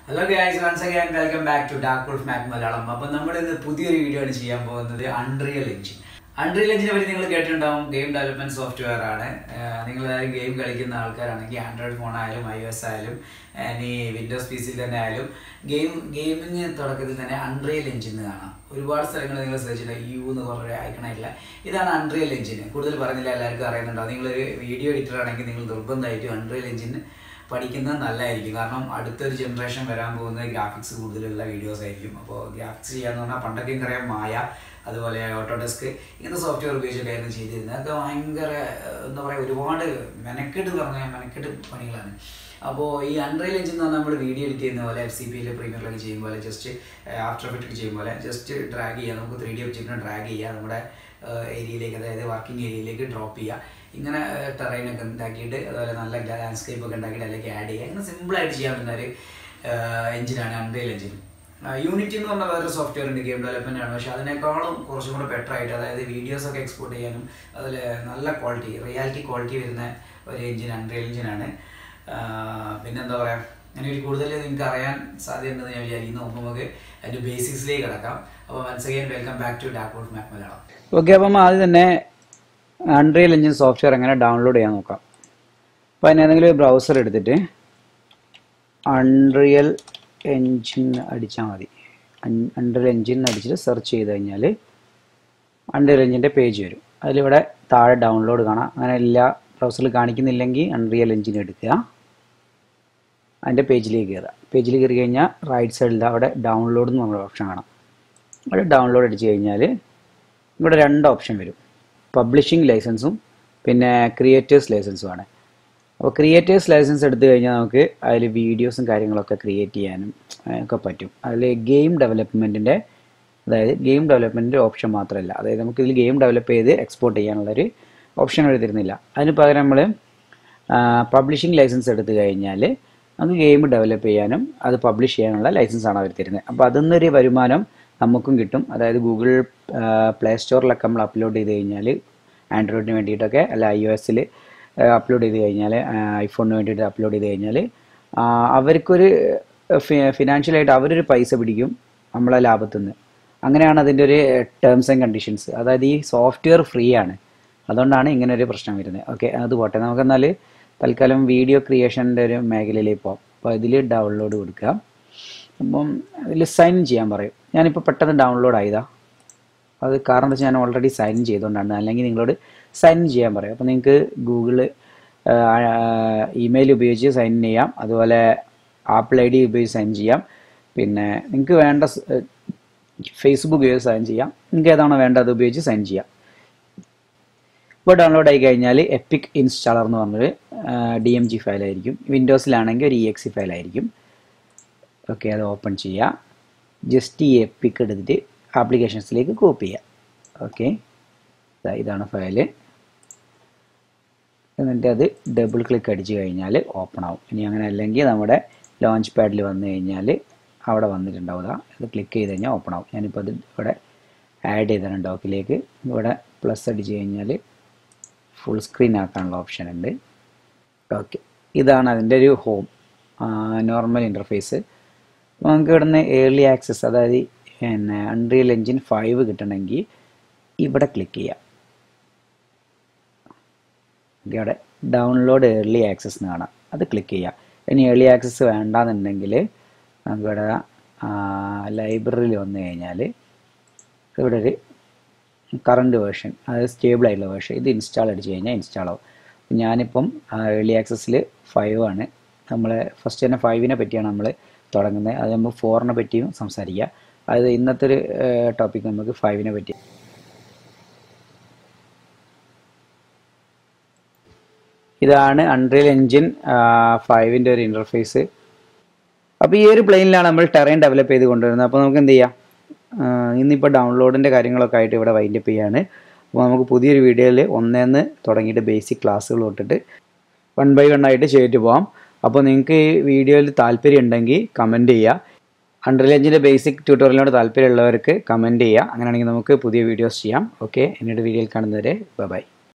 hello guys once again welcome back to dark wolf Mac Malayalam അപ്പോൾ നമ്മൾ ഇന്ന് പുതിയൊരു വീഡിയോ ആണ് ചെയ്യാൻ പോകുന്നത് അൺറിയൽ എഞ്ചിൻ അൺറിയൽ എഞ്ചിനെ പറ്റി നിങ്ങൾ കേട്ടിട്ടുണ്ടാവും ഗെയിം ഡെവലപ്മെന്റ് സോഫ്റ്റ്വെയർ ആണ് നിങ്ങൾ ഏതായാലും ഗെയിം കളിക്കുന്ന ആൾക്കാരാണെങ്കിൽ ആൻഡ്രോയിഡ് ഫോൺ ആയാലും ഐ എസ് ആയാലും ഇനി വിൻഡോസ് പി സിയിൽ തന്നെ ആയാലും ഗെയിം ഗെയിമിങ് തുടക്കത്തിൽ തന്നെ അൺറിയൽ എഞ്ചിൻ എന്ന് കാണാം ഒരുപാട് സ്ഥലങ്ങൾ നിങ്ങൾ സെർച്ച് ചെയ്താൽ യു എന്ന് കുറേ അയക്കണമില്ല ഇതാണ് അൺറിയൽ എഞ്ചിൻ കൂടുതൽ പറയുന്നില്ല എല്ലാവർക്കും അറിയുന്നുണ്ടാവും നിങ്ങളൊരു വീഡിയോ എഡിറ്റർ ആണെങ്കിൽ നിങ്ങൾ നിർബന്ധമായിട്ടും അൺറിയൽ എഞ്ചിൻ പഠിക്കുന്നത് നല്ലതായിരിക്കും കാരണം അടുത്തൊരു ജനറേഷൻ വരാൻ പോകുന്നത് ഗ്രാഫിക്സ് കൂടുതലുള്ള വീഡിയോസ് ആയിരിക്കും അപ്പോൾ ഗ്രാഫിക്സ് ചെയ്യാന്ന് പറഞ്ഞാൽ പണ്ടൊക്കെ എനിക്കറിയാം മായ അതുപോലെ ഓട്ടോഡെസ്ക് ഇങ്ങനത്തെ സോഫ്റ്റ്വെയർ ഉപയോഗിച്ചിട്ടായിരുന്നു ചെയ്തിരുന്നത് അതൊക്കെ ഭയങ്കര ഏഹ്, എന്താ പറയുക ഒരുപാട് മെനക്കെട്ട് പറഞ്ഞാൽ മെനക്കെട്ട് പണികളാണ് അപ്പോൾ ഈ അൺറിയൽ എഞ്ചിൻ എന്ന് പറഞ്ഞാൽ നമ്മൾ വീഡിയോ എഡിറ്റ് ചെയ്യുന്ന പോലെ എഫ് സി പിയിൽ പ്രീമിയറിലൊക്കെ ചെയ്യും പോലെ ജസ്റ്റ് ആഫ്റ്റർ എഫക്റ്റ് ചെയ്യും പോലെ ജസ്റ്റ് ഡ്രാഗ് ചെയ്യുക നമുക്ക് ത്രീ ഡി ഒബ്ജക്റ്റിനെ ഡ്രാഗ് ചെയ്യുക നമ്മുടെ ഏരിയയിലേക്ക് അതായത് വർക്കിംഗ് ഏരിയയിലേക്ക് ഡ്രോപ്പ് ചെയ്യുക ഇങ്ങനെ ടെറൈൻ ഒക്കെ ഉണ്ടാക്കിയിട്ട് അതുപോലെ നല്ല ലാൻഡ്സ്കേപ്പ് ഒക്കെ ഉണ്ടാക്കിയിട്ട് അതിലേക്ക് ആഡ് ചെയ്യുക ഇങ്ങനെ സിമ്പിളായിട്ട് ചെയ്യാൻ പറ്റുന്ന ഒരു എഞ്ചിനാണ് അൺറിയൽ എഞ്ചിൻ യൂണിറ്റി എന്ന് പറഞ്ഞ വേറൊരു സോഫ്റ്റ്വെയർ ഉണ്ട് ഗെയിം ഡെവലപ്മെന്റ് ആണ് പക്ഷെ അതിനേക്കാളും കുറച്ചും കൂടെ ബെറ്റർ ആയിട്ട് അതായത് വീഡിയോസ് ഒക്കെ എക്സ്പോർട്ട് ചെയ്യാനും അതുപോലെ നല്ല ക്വാളിറ്റി റിയാലിറ്റി ക്വാളിറ്റി വരുന്ന ഒരു എഞ്ചിൻ അൺറിയൽ എഞ്ചിനാണ് പിന്നെന്താ പറയുക അങ്ങനെ ഒരു കൂടുതൽ നിങ്ങൾക്ക് അറിയാൻ സാധ്യതയുണ്ടെന്ന് ഞാൻ വിചാരിക്കുന്നു അപ്പോൾ നമുക്ക് അതിൻ്റെ ബേസിക്സിലേക്ക് കിടക്കാം അപ്പോൾ once again welcome back to dark out map Malayalam okay അപ്പം ആദ്യം തന്നെ അൺറിയൽ എഞ്ചിൻ സോഫ്റ്റ്വെയർ എങ്ങനെ ഡൗൺലോഡ് ചെയ്യാൻ നോക്കാം അപ്പോൾ അതിന് ഏതെങ്കിലും ഒരു ബ്രൗസർ എടുത്തിട്ട് അൺറിയൽ എഞ്ചിൻ അടിച്ചാൽ മതി അൺറിയൽ എഞ്ചിൻ അടിച്ചിട്ട് സെർച്ച് ചെയ്ത് കഴിഞ്ഞാൽ അൺറിയൽ എഞ്ചിൻ്റെ പേജ് വരും അതിലിവിടെ താഴെ ഡൗൺലോഡ് കാണാം അങ്ങനെ എല്ലാ ബ്രൗസറിൽ കാണിക്കുന്നില്ലെങ്കിൽ അൺറിയൽ എഞ്ചിൻ എടുക്കുക അതിൻ്റെ പേജിലേക്ക് കയറുക പേജിൽ കയറി കഴിഞ്ഞാൽ റൈറ്റ് സൈഡിൽ അവിടെ ഡൗൺലോഡ് എന്ന് നമ്മുടെ ഓപ്ഷൻ കാണാം അവിടെ ഡൗൺലോഡ് അടിച്ച് കഴിഞ്ഞാൽ ഇവിടെ രണ്ട് ഓപ്ഷൻ വരും പബ്ലിഷിംഗ് ലൈസൻസും പിന്നെ ക്രിയേറ്റേഴ്സ് ലൈസൻസും ആണ് അപ്പോൾ ക്രിയേറ്റേഴ്സ് ലൈസൻസ് എടുത്തു കഴിഞ്ഞാൽ നമുക്ക് അതിൽ വീഡിയോസും കാര്യങ്ങളൊക്കെ ക്രിയേറ്റ് ചെയ്യാനും ഏഹ്, ഒക്കെ പറ്റും അതിൽ ഗെയിം ഡെവലപ്മെൻറ്റിൻ്റെ അതായത് ഗെയിം ഡെവലപ്മെൻറ്റിൻ്റെ ഓപ്ഷൻ മാത്രമല്ല അതായത് നമുക്ക് ഇതിൽ ഗെയിം ഡെവലപ്പ് ചെയ്ത് എക്സ്പോർട്ട് ചെയ്യാനുള്ളൊരു ഓപ്ഷൻ അവർ തരുന്നില്ല അതിന് പകരം നമ്മൾ പബ്ലിഷിംഗ് ലൈസൻസ് എടുത്തു കഴിഞ്ഞാൽ നമുക്ക് ഗെയിം ഡെവലപ്പ് ചെയ്യാനും അത് പബ്ലിഷ് ചെയ്യാനുള്ള ലൈസൻസ് ആണ് അവർ തരുന്നത് അപ്പോൾ അതിൽ നിന്നൊരു വരുമാനം നമുക്കും കിട്ടും അതായത് ഗൂഗിൾ പ്ലേ സ്റ്റോറിലൊക്കെ നമ്മൾ അപ്ലോഡ് ചെയ്ത് കഴിഞ്ഞാൽ ആൻഡ്രോയിഡിന് വേണ്ടിയിട്ടൊക്കെ അല്ല ഐ ഒ എസിൽ അപ്ലോഡ് ചെയ്ത് കഴിഞ്ഞാൽ ഐഫോണിന് വേണ്ടിയിട്ട് അപ്ലോഡ് ചെയ്ത് കഴിഞ്ഞാൽ അവർക്കൊരു ഫിനാൻഷ്യലായിട്ട് അവരൊരു പൈസ പിടിക്കും നമ്മളെ ലാഭത്തിൽ നിന്ന് അങ്ങനെയാണ് അതിൻ്റെ ഒരു ടേംസ് ആൻഡ് കണ്ടീഷൻസ് അതായത് ഈ സോഫ്റ്റ്വെയർ ഫ്രീ ആണ് അതുകൊണ്ടാണ് ഇങ്ങനെ ഒരു പ്രശ്നം വരുന്നത് ഓക്കെ അത് പോട്ടെ നമുക്കെന്നാൽ തൽക്കാലം വീഡിയോ ക്രിയേഷൻ്റെ ഒരു മേഖലയിലേക്ക് പോകാം അപ്പോൾ ഇതിൽ ഡൗൺലോഡ് കൊടുക്കുക അപ്പം ഇതിൽ സൈൻ ചെയ്യാൻ പറയും ഞാനിപ്പോൾ പെട്ടെന്ന് ഡൗൺലോഡ് ആയതാ അത് കാരണം എന്താ വെച്ചാൽ ഞാൻ ഓൾറെഡി സൈൻ ചെയ്തുകൊണ്ടാണ് അല്ലെങ്കിൽ നിങ്ങളോട് സൈൻ ചെയ്യാൻ പറയും അപ്പോൾ നിങ്ങൾക്ക് ഗൂഗിള് ഇമെയിൽ ഉപയോഗിച്ച് സൈൻ ചെയ്യാം അതുപോലെ ആപ്പിൾ ഐ ഡി ഉപയോഗിച്ച് സൈൻ ചെയ്യാം പിന്നെ നിങ്ങൾക്ക് വേണ്ട ഫേസ്ബുക്ക് ഉപയോഗിച്ച് സൈൻ ചെയ്യാം നിങ്ങൾക്ക് ഏതാണോ വേണ്ടത് അത് ഉപയോഗിച്ച് സൈൻ ചെയ്യാം ഇപ്പോൾ ഡൗൺലോഡ് ആയി കഴിഞ്ഞാൽ എപ്പിക് ഇൻസ്റ്റാളർ എന്ന് പറഞ്ഞൊരു ഡി എം ജി ഫയലായിരിക്കും വിൻഡോസിലാണെങ്കിൽ ഒരു ഇ എക്സി ഫയലായിരിക്കും ഓക്കെ അത് ഓപ്പൺ ചെയ്യുക ജസ്റ്റ് ഈ എപ്പിക്ക് എടുത്തിട്ട് ആപ്ലിക്കേഷൻസിലേക്ക് കോപ്പി ചെയ്യുക ഓക്കെ ഇതാണ് ഫയല് എന്നിട്ട് അത് ഡബിൾ ക്ലിക്ക് അടിച്ചു കഴിഞ്ഞാൽ ഓപ്പൺ ആവും ഇനി അങ്ങനെ അല്ലെങ്കിൽ നമ്മുടെ ലോഞ്ച് പാഡിൽ വന്നു കഴിഞ്ഞാൽ അവിടെ വന്നിട്ടുണ്ടാവുക അത് ക്ലിക്ക് ചെയ്ത് കഴിഞ്ഞാൽ ഓപ്പൺ ആവും ഞാനിപ്പോൾ അത് ഇവിടെ ആഡ് ചെയ്തിട്ടുണ്ട് ഡോക്കിലേക്ക് ഇവിടെ പ്ലസ് അടിച്ച് കഴിഞ്ഞാൽ ഫുൾ സ്ക്രീൻ ആക്കാനുള്ള ഓപ്ഷൻ ഉണ്ട് ഓക്കെ ഇതാണ് അതിൻ്റെ ഒരു ഹോം നോർമൽ ഇൻ്റർഫേസ് നമുക്ക് ഇവിടുന്ന് ഏർലി ആക്സസ് അതായത് പിന്നെ അൺറിയൽ എഞ്ചിൻ ഫൈവ് കിട്ടണമെങ്കിൽ ഇവിടെ ക്ലിക്ക് ചെയ്യാം ഓക്കെ അവിടെ ഡൗൺലോഡ് ഏർലി ആക്സസ് എന്ന് കാണാം അത് ക്ലിക്ക് ചെയ്യാം ഇനി ഏർലി ആക്സസ് വേണ്ടാന്നുണ്ടെങ്കിൽ നമുക്കിവിടെ ലൈബ്രറിയിൽ വന്നു കഴിഞ്ഞാൽ ഇവിടെ ഒരു കറണ്ട് വേർഷൻ അതായത് സ്റ്റേബിൾ ആയിട്ടുള്ള വേർഷൻ ഇത് ഇൻസ്റ്റാൾ അടിച്ച് കഴിഞ്ഞാൽ ഇൻസ്റ്റാൾ ആവും ഞാനിപ്പം ഏർലി ആക്സസിൽ ഫൈവ് ആണ് നമ്മൾ ഫസ്റ്റ് തന്നെ ഫൈവിനെ പറ്റിയാണ് നമ്മൾ തുടങ്ങുന്നത് അത് നമ്മൾ ഫോറിനെ പറ്റിയും സംസാരിക്കുക അതായത് ഇന്നത്തെ ഒരു ടോപ്പിക് നമുക്ക് ഫൈവിനെ പറ്റി ഇതാണ് അൺറിയൽ എഞ്ചിൻ ഫൈവിൻ്റെ ഒരു ഇൻ്റർഫേസ് അപ്പോൾ ഈ ഒരു പ്ലെയിനിലാണ് നമ്മൾ ടെറൈൻ ഡെവലപ്പ് ചെയ്ത് കൊണ്ടുവരുന്നത് അപ്പോൾ നമുക്ക് എന്ത് ചെയ്യാം ആഹ് ഇന്നിപ്പോൾ ഡൗൺലോഡിൻ്റെ കാര്യങ്ങളൊക്കെ ആയിട്ട് ഇവിടെ വൈൻഡപ്പ് ചെയ്യാണ് അപ്പോൾ നമുക്ക് പുതിയൊരു വീഡിയോയിൽ ഒന്നേന്ന് തുടങ്ങിയിട്ട് ബേസിക് ക്ലാസ്സുകൾ തൊട്ടിട്ട് വൺ ബൈ വൺ ആയിട്ട് ചെയ്തിട്ട് പോകാം അപ്പോൾ നിങ്ങൾക്ക് ഈ വീഡിയോയിൽ താല്പര്യം ഉണ്ടെങ്കിൽ കമൻറ്റ് ചെയ്യുക അണ്ടർലി എഞ്ചിൻ്റെ ബേസിക് ട്യൂട്ടോറിയലിനോട് താല്പര്യമുള്ളവർക്ക് കമൻറ്റ് ചെയ്യുക അങ്ങനെയാണെങ്കിൽ നമുക്ക് പുതിയ വീഡിയോസ് ചെയ്യാം ഓക്കെ എന്നിട്ട് വീഡിയോയിൽ കാണുന്നവരെ ബൈ